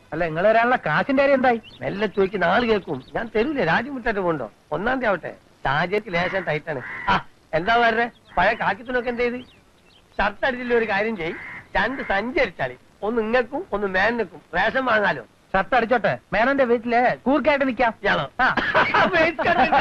അല്ല നിങ്ങൾ വരാനുള്ള കാശിന്റെ കാര്യം എന്തായി മെല്ലെ ചോദിക്കുന്ന ആള് കേൾക്കും ഞാൻ തരൂലേ രാജ്യം വിട്ടിട്ട് പോണ്ടോ ഒന്നാം തീയതി ആവട്ടെ സാഹചര്യത്തിൽ ലേശം ടൈറ്റാണ് ആ എന്താ പറഞ്ഞേ പഴയ കാക്കിത്തിനൊക്കെ എന്ത് ചെയ്ത് ഷർട്ട് അടിച്ചില്ല ഒരു കാര്യം ചെയ് രണ്ട് സഞ്ചി അടിച്ചാളി ഒന്ന് ഇങ്ങക്കും ഒന്ന് മേനക്കും റേഷൻ വാങ്ങാലോ ഷർട്ട് അടിച്ചോട്ടെ മേനോന്റെ വീട്ടില് കൂർക്കായിട്ട് നിക്കാം ഇയാളോ ആ. വെയിറ്റ് കണ്ടിട്ട്.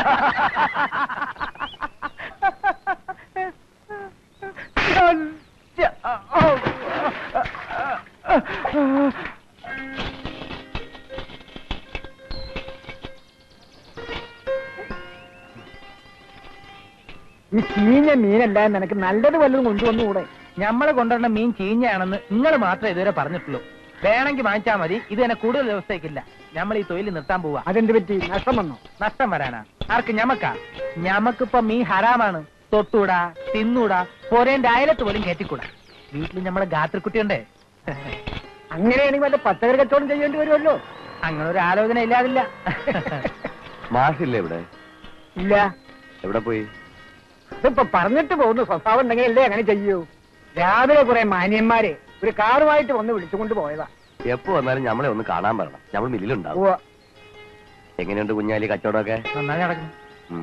ഈ ചീഞ്ഞ മീനല്ല നിനക്ക് നല്ലത് വല്ലതും കൊണ്ടുവന്നുകൂടെ ഞമ്മള് കൊണ്ടുവരുന്ന മീൻ ചീഞ്ഞയാണെന്ന് നിങ്ങൾ മാത്രമേ ഇതുവരെ പറഞ്ഞിട്ടുള്ളൂ വേണമെങ്കിൽ വാങ്ങിച്ചാൽ മതി ഇത് തന്നെ കൂടുതൽ ദിവസത്തേക്കില്ല നമ്മൾ ഈ തൊഴിൽ നിർത്താൻ പോവാ അതെന്ത് പറ്റി നഷ്ടം വന്നോ നഷ്ടം വരാനാ ആർക്ക് ഞമക്കാ ഞമക്കിപ്പോ മീൻ ഹറാമാണ് തൊട്ടൂടാ തിന്നൂടാ പോരേന്റെ അയലത്ത് പോലും കയറ്റിക്കൂടാ വീട്ടിൽ നമ്മളെ ഗാത്രക്കുട്ടിയുണ്ടേ അങ്ങനെയാണെങ്കിൽ വല്ല പച്ചക്കറി കച്ചവടം ചെയ്യേണ്ടി വരുമല്ലോ അങ്ങനെ ഒരു ആലോചന ഇല്ലാതില്ല മാഷില്ലേ ഇവിടെ ഇല്ല എവിടെ പോയി ഇതിപ്പോ പറഞ്ഞിട്ട് പോകുന്ന സ്വഭാവം ഉണ്ടെങ്കിൽ അല്ലേ അങ്ങനെ ചെയ്യൂ രാവിലെ കുറെ മാന്യന്മാരെ ഒരു കാറുമായിട്ട് വന്ന് വിളിച്ചുകൊണ്ട് പോയതാ എപ്പോ വന്നാലും നമ്മളെ ഒന്ന് കാണാൻ പറയണം നമ്മൾ മില്ലിലുണ്ടാവും ഉവ്വ. എങ്ങനെയുണ്ട് കുഞ്ഞാലി കച്ചവടമൊക്കെ നന്നായി നടക്കുന്നു ഉം.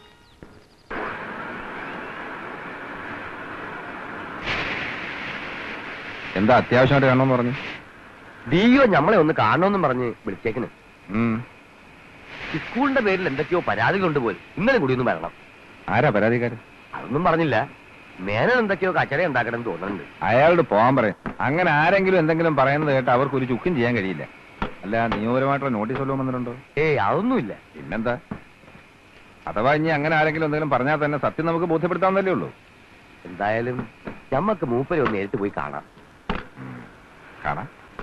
എന്താ അത്യാവശ്യമായിട്ട് കാണണമെന്ന് പറഞ്ഞു ഡിയോ നമ്മളെ ഒന്ന് കാണണമെന്നും പറഞ്ഞ് വിളിച്ചേക്കണ് ഉം. സ്കൂളിന്റെ പേരിൽ എന്തൊക്കെയോ പരാതികളുണ്ട് പോലും ഇന്നലെ കൂടി ഒന്ന് വരണം ആരാ പരാതിക്കാരൻ അതൊന്നും പറഞ്ഞില്ല മേനൻ എന്തൊക്കെയോ കച്ചറ ഉണ്ടാക്കണം തോന്നുന്നുണ്ട് അയാളോട് പോകാൻ പറയും അങ്ങനെ ആരെങ്കിലും എന്തെങ്കിലും പറയുന്നത് കേട്ട് അവർക്ക് ഒരു ചുക്കും ചെയ്യാൻ കഴിയില്ല അല്ല നിയമപരമായിട്ടുള്ള നോട്ടീസ് വല്ലതും വന്നിട്ടുണ്ടോ ഏയ് അതൊന്നുമില്ല പിന്നെന്താ അഥവാ ഇനി അങ്ങനെ ആരെങ്കിലും എന്തെങ്കിലും പറഞ്ഞാൽ തന്നെ സത്യം നമുക്ക് ബോധ്യപ്പെടുത്താവുന്നല്ലേ ഉള്ളൂ എന്തായാലും ഞമ്മക്ക് മൂപ്പരെ ഒന്ന് നേരിട്ട് പോയി കാണാം കാണാം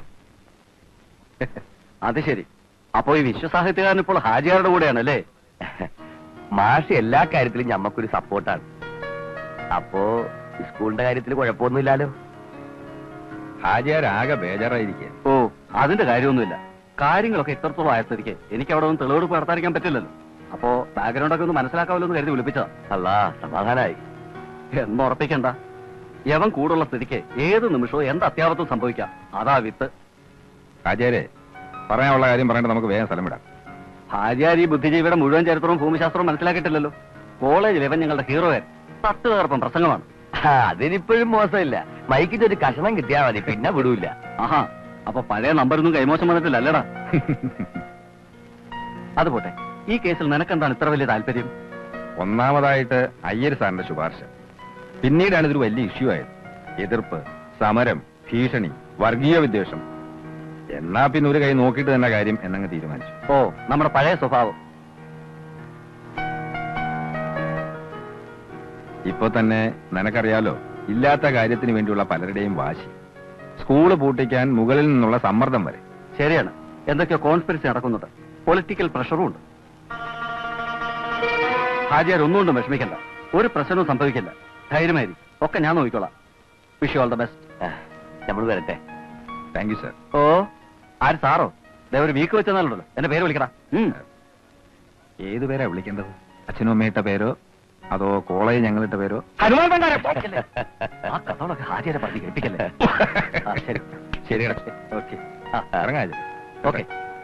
അത് ശരി അപ്പോ ഈ വിശ്വസാഹിത്യകാരൻ ഇപ്പോൾ ഹാജിയാരുടെ കൂടെയാണ് അല്ലേ മാഷ് എല്ലാ കാര്യത്തിലും ഞമ്മക്കൊരു സപ്പോർട്ടാണ് അപ്പോ സ്കൂളിന്റെ കാര്യത്തിൽ കുഴപ്പമൊന്നുമില്ലല്ലോ ഹാജിയാരാകെ ബേജാറായിരിക്കുക ഓ അതിന്റെ കാര്യമൊന്നുമില്ല കാര്യങ്ങളൊക്കെ ഇത്രത്തോളം ആയ സ്ഥിതിക്ക് എനിക്ക് അവിടെ ഒന്ന് തെളിവെടുപ്പ് നടത്താതിരിക്കാൻ പറ്റില്ലല്ലോ അപ്പോ ബാക്ക്ഗ്രൗണ്ട് ഒക്കെ ഒന്ന് മനസ്സിലാക്കാമല്ലോ എന്ന് കരുതി വിളിപ്പിച്ചതാ അല്ല സമാധാനായി എന്ന് ഉറപ്പിക്കണ്ട യവൻ കൂടുള്ള സ്ഥിതിക്ക് ഏത് നിമിഷവും എന്ത് അത്യാപത്തും സംഭവിക്കാം അതാ വിത്ത് ഹാജിയാരെ പറയാനുള്ള കാര്യം പറഞ്ഞിട്ട് നമുക്ക് വേഗം സ്ഥലം വിടാം ഹാജിയാർ ഈ ബുദ്ധിജീവിയുടെ മുഴുവൻ ചരിത്രവും ഭൂമിശാസ്ത്രവും മനസ്സിലാക്കിയിട്ടില്ലല്ലോ കോളേജിൽ ഇവൻ ഞങ്ങളുടെ ഹീറോയൻ തട്ട് തകർപ്പം പ്രസംഗമാണ് ആ, അതിനിപ്പോഴും മോശമില്ല മൈക്കിന്റെ ഒരു കഷണം കിട്ടിയാ മതി പിന്നെ വിടൂല ആഹാ അപ്പൊ പഴയ നമ്പറൊന്നും കൈമോശം വന്നിട്ടില്ലല്ലടാ അത് പോട്ടെ ഈ കേസിൽ നിനക്കെന്താണ് ഇത്ര വലിയ താല്പര്യം ഒന്നാമതായിട്ട് അയ്യർ സാറിന്റെ ശുപാർശ പിന്നീടാണ് ഇതൊരു വലിയ ഇഷ്യൂ ആയത് എതിർപ്പ് സമരം ഭീഷണി വർഗീയ വിദ്വേഷം എന്നാ പിന്നെ ഒരു കൈ നോക്കിയിട്ട് തന്നെ കാര്യം എന്നങ്ങ് തീരുമാനിച്ചു ഓ നമ്മുടെ പഴയ സ്വഭാവം ഇപ്പൊ തന്നെ നിനക്കറിയാലോ ഇല്ലാത്ത കാര്യത്തിന് വേണ്ടിയുള്ള പലരുടെയും വാശി സ്കൂള് പൂട്ടിക്കാൻ മുകളിൽ നിന്നുള്ള സമ്മർദ്ദം വരെ ശരിയാണ് എന്തൊക്കെയോ കോൺസ്പിറസി നടക്കുന്നുണ്ട് പൊളിറ്റിക്കൽ പ്രഷറും ഉണ്ട് ഹാജിയാർ ഒന്നുകൊണ്ടും വിഷമിക്കണ്ട ഒരു പ്രശ്നവും സംഭവിക്കില്ല ധൈര്യമായി ഒക്കെ ഞാൻ നോക്കിക്കോളാം വിഷ് ഓൾ ദ ബെസ്റ്റ് നമ്മൾ വരട്ടെ താങ്ക് യു സർ ഓ ആര് സാറോ ദേ ഒരു വീക്ക് വെച്ചെന്നാലുണ്ടല്ലോ എന്റെ പേര് വിളിക്കടാ ഉം. ഏത് പേരാ വിളിക്കേണ്ടത് അച്ഛനും അമ്മയിട്ട പേരോ അതോ കോളേജ് ഞങ്ങളിട്ട പേരോ ഹനുമാൻ ഭണ്ഡാരം ആ കഥകളൊക്കെ ഹാജിയാരെ പറഞ്ഞ് കേൾപ്പിക്കല്ലേ ആ, ശരി ശരിയടാ ഓക്കെ ഇറങ്ങാ ഓക്കെ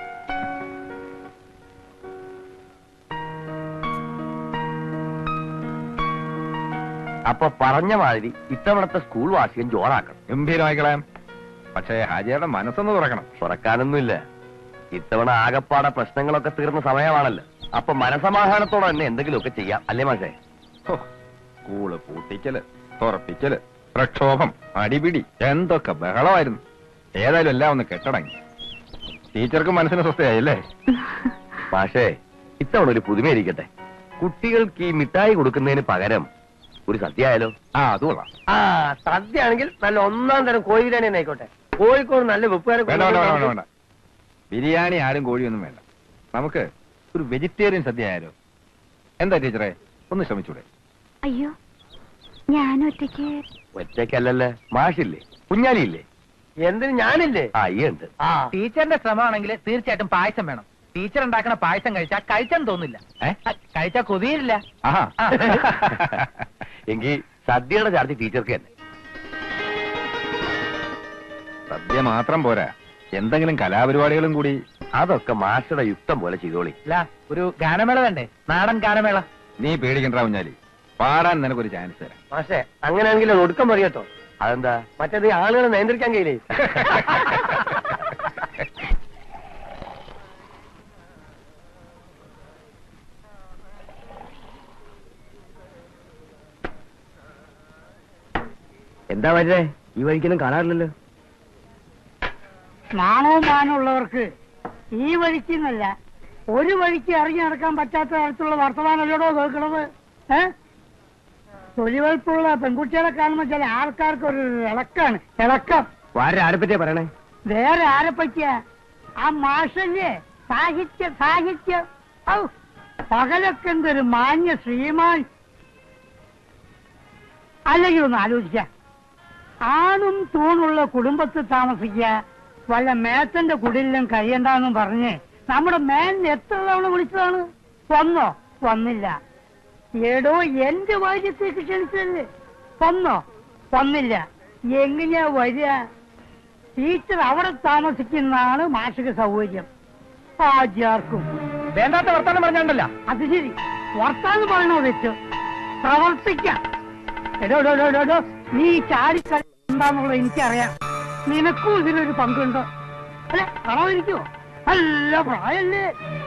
അപ്പൊ പറഞ്ഞ മാതിരി ഇത്തവണത്തെ സ്കൂൾ വാർഷികം ജോറാക്കണം ഗംഭീരമായി കളയാം പക്ഷേ ഹാജിയുടെ മനസ്സൊന്ന് തുറക്കണം തുറക്കാനൊന്നുമില്ല ഇത്തവണ ആകപ്പാടെ പ്രശ്നങ്ങളൊക്കെ തീർന്ന സമയമാണല്ലോ അപ്പൊ മനസമാധാനത്തോടെ തന്നെ എന്തെങ്കിലുമൊക്കെ ചെയ്യാം അല്ലേ മാഷേ ഹോ, സ്കൂള് പൂട്ടിക്കല് തുറപ്പിക്കല് പ്രക്ഷോഭം അടിപിടി എന്തൊക്കെ ബഹളമായിരുന്നു ഏതായാലും എല്ലാം ഒന്ന് കെട്ടടങ്ങി ടീച്ചർക്ക് മനസ്സിന് സ്വസ്ഥയായില്ലേ മാഷേ ഇത്തവണ ഒരു പുതുമയിരിക്കട്ടെ കുട്ടികൾക്ക് ഈ മിഠായി കൊടുക്കുന്നതിന് പകരം ഒരു സദ്യ ആയാലോ ആ അത് കൊള്ളാം ആ സദ്യ ആണെങ്കിൽ നല്ല ഒന്നാം തരം കോഴി ബിരിയാണി തന്നെ ആയിക്കോട്ടെ കോഴിക്കോട് നല്ല വെപ്പുകാരെ വേണ്ട വേണ്ട വേണ്ട വേണ്ട ബിരിയാണി ആരും കോഴിയൊന്നും വേണ്ട നമുക്ക് ഒരു വെജിറ്റേറിയൻ സദ്യ ആയാലോ എന്താ ടീച്ചറെ ഒന്ന് ശ്രമിച്ചൂടെ അയ്യോ ഞാൻ ഒറ്റയ്ക്ക് ഒറ്റയ്ക്കല്ലല്ലേ മാഷില്ലേ കുഞ്ഞാലിയില്ലേ എന്തിന് ഞാനില്ലേ ആ ഈ ഉണ്ട് ആ ടീച്ചറിന്റെ ശ്രമമാണെങ്കിൽ തീർച്ചയായിട്ടും പായസം വേണം ടീച്ചർ ഉണ്ടാക്കുന്ന പായസം കഴിച്ചാൽ കഴിച്ചാൻ തോന്നില്ല ഏ? കഴിച്ചാൽ കൊതിയില്ല ആഹാ ആ. എങ്കിൽ സദ്യയുടെ ചാർജ് ടീച്ചർക്ക് തന്നെ സദ്യ മാത്രം പോരാ എന്തെങ്കിലും കലാപരിപാടികളും കൂടി അതൊക്കെ മാസ്റ്ററുടെ യുക്തം പോലെ ചെയ്തോളി അല്ല ഒരു ഗാനമേള വേണ്ടേ നാടൻ ഗാനമേള നീ പേടിക്കണ്ട കുഞ്ഞാലി പാടാൻ നിനക്കൊരു ചാൻസ് തരാം പക്ഷേ അങ്ങനെയാണെങ്കിൽ ഒടുക്കം പറയട്ടോ അതെന്താ മറ്റേത് ആളുകളെ നിയന്ത്രിക്കാൻ കഴിയില്ലേ എന്താ വരുന്നേ ഈ വഴിക്കൊന്നും കാണാറില്ലല്ലോ നാണവും മാനമുള്ളവർക്ക് ഈ വഴിക്ക് എന്നല്ല ഒരു വഴിക്ക് ഇറങ്ങി നടക്കാൻ പറ്റാത്ത തരത്തിലുള്ള വർത്തമാനമല്ലോടോ കേൾക്കണത് ഏ തൊലിവൽപ്പുള്ള പെൺകുട്ടികളെ കാണുമ്പോൾ ചില ആൾക്കാർക്ക് ഒരു ഇളക്കാണ് ഇളക്കം വാരെ ആരെ പറ്റിയാ പറയണേ വേറെ ആരെ പറ്റിയാ ആ മാഷല്ലേ സാഹിത്യ സാഹിത്യം ഔ പകലൊക്കെ എന്തൊരു മാന്യ ശ്രീമാൻ അല്ലെങ്കിൽ ഒന്ന് ആലോചിക്ക ആണും തൂണുള്ള കുടുംബത്തിൽ താമസിക്കുക വല്ല മേത്തന്റെ കുടിലും കഴിയണ്ടെന്നും പറഞ്ഞ് നമ്മുടെ മേലിന് എത്ര തവണ വിളിച്ചതാണ് വന്നോ വന്നില്ല ഏടോ എന്റെ വാര്യത്തേക്ക് ക്ഷണിച്ചല്ലേ വന്നോ വന്നില്ല എങ്ങനെയാ വരിക ടീച്ചർ അവിടെ താമസിക്കുന്നതാണ് മാഷിക സൗകര്യം ആചാർക്കും വേണ്ടാത്ത വർത്താനം പറഞ്ഞാണ്ടല്ല അത് ശരി വർത്താനം പറയണോ വെച്ച് പ്രവർത്തിക്കാം എടോ എടോ, എടോ, എടോ, എടോ, നീ ചാടിക്കളി എന്താന്നുള്ളത് എനിക്കറിയാം നിനക്കും ഇതിലൊരു പങ്കുണ്ട് അല്ലെ കളവിരിക്കുവോ നല്ല പ്രായല്ലേ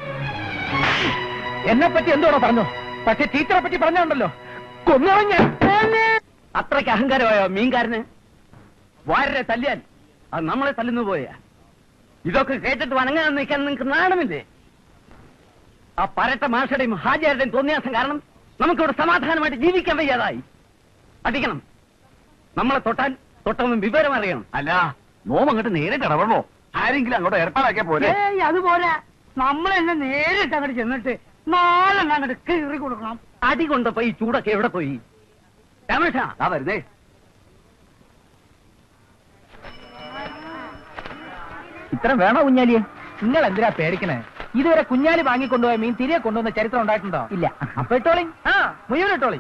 എന്നെ പറ്റി എന്തോടോ പറഞ്ഞു പക്ഷെ ടീച്ചറെ പറ്റി പറഞ്ഞുണ്ടല്ലോ കൊന്നുകളഞ്ഞ അത്രയ്ക്ക് അഹങ്കാരമായോ മീൻകാരന് വാരരെ തല്ലിയാൽ അത് നമ്മളെ തല്ലുന്നു പോയാ ഇതൊക്കെ കേട്ടിട്ട് വണങ്ങാൻ നിൽക്കാൻ നിങ്ങൾക്ക് നാണമില്ലേ ആ പരട്ട മാഷയുടെയും ഹാജിയാരുടെയും തോന്നിയാസം കാരണം നമുക്കിവിടെ സമാധാനമായിട്ട് ജീവിക്കാൻ വയ്യാതായി അടിക്കണം നമ്മളെ തൊട്ടാൽ തൊട്ടവൻ വിവരം അറിയണം അല്ല നോം അങ്ങോട്ട് നേരിട്ട് ഇടപെടണോ ആരെങ്കിലും അങ്ങോട്ട് ഏർപ്പാടാക്കിയാ പോലെ ഏയ് അതുപോലെ നമ്മളെന്നെ നേരിട്ട് അങ്ങോട്ട് ചെന്നിട്ട് നാളെ അങ്ങോട്ട് കീറി കൊടുക്കണം അടി കൊണ്ടപ്പോ ഈ ചൂടൊക്കെ എവിടെ പോയി രമേഷ ആ വരുന്നേ ഇത്ര വേണോ കുഞ്ഞാലിയെ നിങ്ങൾ എന്തിനാ പേടിക്കണേ ഇതുവരെ കുഞ്ഞാലി വാങ്ങിക്കൊണ്ടുപോയ മീൻ തിരികെ കൊണ്ടുവന്ന ചരിത്രം ഉണ്ടായിട്ടുണ്ടോ ഇല്ല അപ്പൊ ഇട്ടോളി ആ മുഴുവൻ ഇട്ടോളി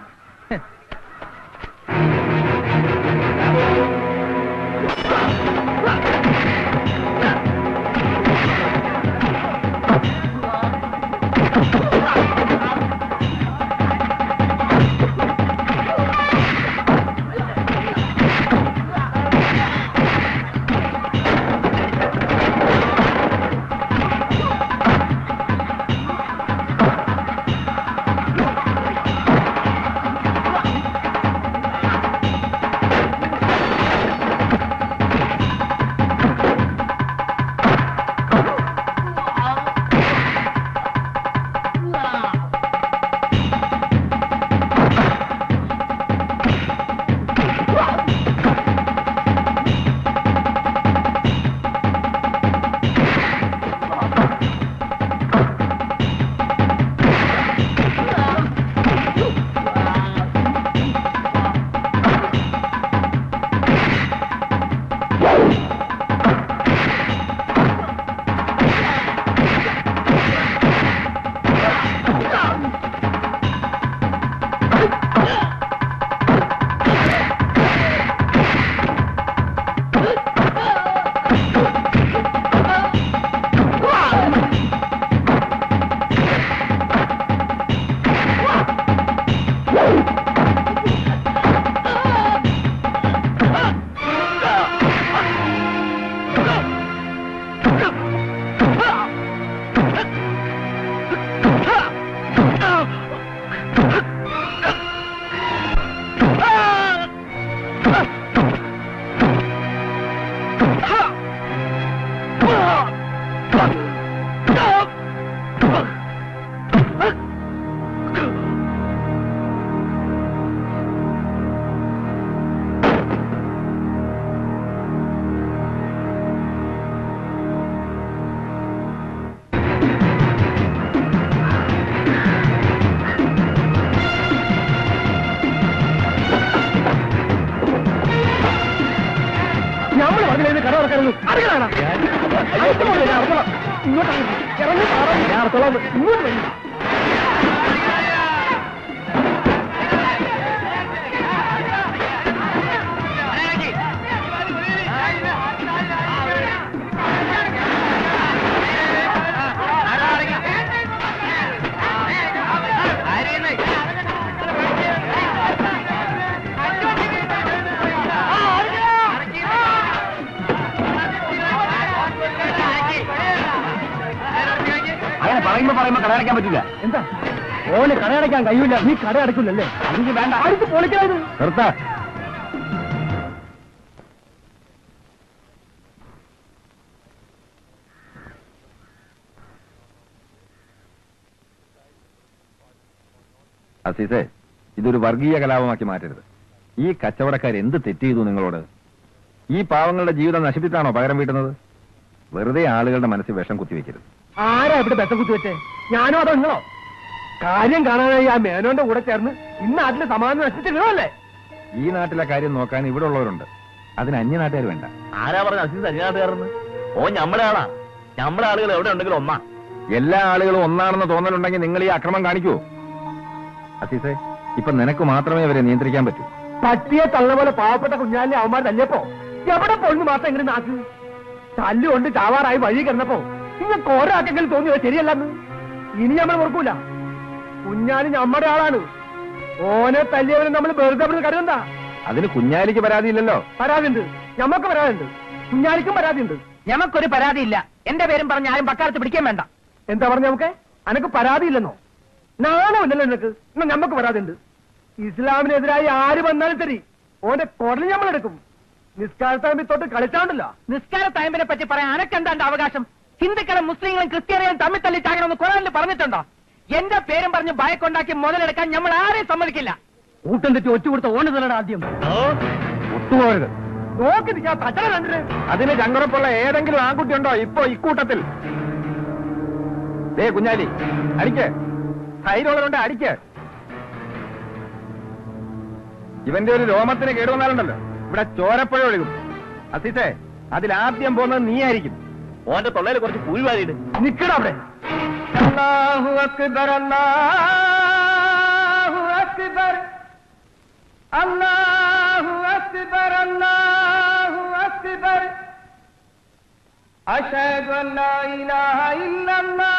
നമ്മൾ പറഞ്ഞത് കട തുറക്കാനൊന്നും അറിയണ ഇങ്ങോട്ട് ഇറങ്ങി മാറാം ഞാൻ അർത്ഥം ഇങ്ങോട്ട് വരും ആ പറയുമ്പോ പറയുമ്പോ കട അടയ്ക്കാൻ പറ്റില്ല എന്താ ഓന് കടയടയ്ക്കാൻ കഴിയില്ല നീ കട അടക്കില്ലല്ലേ അതിന് വേണ്ട അടുത്ത് പൊളിക്കണത് നിർത്താ അസീസേ ഇതൊരു വർഗീയ കലാപമാക്കി മാറ്റരുത് ഈ കച്ചവടക്കാർ എന്ത് തെറ്റ് ചെയ്തു നിങ്ങളോട് ഈ പാവങ്ങളുടെ ജീവിതം നശിപ്പിച്ചാണോ പകരം വീട്ടുന്നത് വെറുതെ ആളുകളുടെ മനസ്സിൽ വിഷം കുത്തിവെക്കരുത് ആരാ ഇവിടെ ബെത്ത കുത്തി വെച്ചേ ഞാനോ അതോ നിങ്ങളോ കാര്യം കാണാനായി ആ മേനോന്റെ കൂടെ ചേർന്ന് ഇന്ന് നാട്ടില് സമാധാനം നശിപ്പിച്ച നിങ്ങളല്ലേ ഈ നാട്ടിലെ കാര്യം നോക്കാൻ ഇവിടെ ഉള്ളവരുണ്ട് അതിന് അന്യ നാട്ടുകാർ വേണ്ട ആരാ പറഞ്ഞ അസീസ് അഞ്ഞാട്ടുകാരെന്ന് ഓ ഞമ്മടെ ആളാ ഞമ്മടെ ആളുകൾ എവിടെ ഉണ്ടെങ്കിലും ഒന്നാ എല്ലാ ആളുകളും ഒന്നാണെന്ന് തോന്നലുണ്ടെങ്കിൽ നിങ്ങൾ ഈ അക്രമം കാണിക്കുവോ അസീസേ ഇപ്പൊ നിനക്ക് മാത്രമേ അവരെ നിയന്ത്രിക്കാൻ പറ്റൂ പട്ടിയെ തള്ള പോലെ പാവപ്പെട്ട കുഞ്ഞാലിനെ അവന്മാർ തല്ലിയപ്പോ എവിടെ പോയി മാത്രം എങ്ങനെ നാക്ക് തല്ലുകൊണ്ട് ചാവാറായി വഴി കിടന്നപ്പോ നിങ്ങൾക്ക് ഓരോക്കെങ്കിലും തോന്നിയത് ശരിയല്ലെന്ന് ഇനി നമ്മൾ ഓർക്കൂല കുഞ്ഞാലി നമ്മുടെ ആളാണ് ഓനെ തല്ലിയവനെ നമ്മൾ വെറുതെ അവിടെ കരുതണ്ട അതിന് കുഞ്ഞാലിക്ക് പരാതിയില്ലല്ലോ പരാതിയുണ്ട് ഞമ്മക്ക് പരാതിയുണ്ട് കുഞ്ഞാലിക്കും പരാതിയുണ്ട് ഞമ്മക്കൊരു പരാതിയില്ല എന്റെ പേരും പറഞ്ഞ ആരും പക്കാലത്ത് പിടിക്കാൻ വേണ്ട എന്താ പറഞ്ഞ നമുക്ക് അനക്ക് പരാതിയില്ലെന്നോ നാണമില്ലല്ലോ നിനക്ക് എന്നാ ഞമ്മക്ക് പരാതിയുണ്ട് ഇസ്ലാമിനെതിരായി ആര് വന്നാലും ശരി ഓന്റെ കുടൽ ഞമ്മളെടുക്കും നിസ്കാരത്താമ്പി തൊട്ട് കളിച്ചാണ്ടല്ലോ നിസ്കാര ടൈമിനെ പറ്റി പറയാൻ അനക്കെന്താണ്ട് അവകാശം ഹിന്ദുക്കളും മുസ്ലിങ്ങളും ക്രിസ്ത്യാനികളും തമ്മിൽ തല്ലി ചാകണമെന്ന് ഖുറാനിൽ പറഞ്ഞിട്ടുണ്ടോ എന്റെ പേരും പറഞ്ഞ് ഭയക്കൊണ്ടാക്കി മുതലെടുക്കാൻ നമ്മൾ ആരെയും സമ്മതിക്കില്ല കൂട്ടം തെറ്റി ഒറ്റ കൊടുത്ത ഓണ് തലയുടെ ആദ്യം ഒത്തുപോകരുത് നോക്കി നിൽക്കാൻ തച്ചട കണ്ടിട്ട് അതിന് ചങ്കുറപ്പുള്ള ഏതെങ്കിലും ആൺകുട്ടി ഉണ്ടോ ഇപ്പൊ ഇക്കൂട്ടത്തിൽ ദേ കുഞ്ഞാലി അടിക്ക് ധൈര്യമുള്ളവരുണ്ട് അടിക്ക് ഇവന്റെ ഒരു രോമത്തിന് കേടുവന്നാലുണ്ടല്ലോ ഇവിടെ ചോരപ്പുഴ ഒഴുകും അസീസേ അതിലാദ്യം പോകുന്നത് നീ ആയിരിക്കും ഓന്റെ തൊള്ളയിൽ കുറച്ച് പൂഴി വാരിയിട്ട് നിക്കട അവിടെ അല്ലാഹു അക്ബർ അല്ലാഹു അക്ബർ അല്ലാഹു അക്ബർ അല്ലാഹു അക്ബർ അഷ്ഹദു അൻ ലാ ഇലാഹ ഇല്ലല്ലാഹ്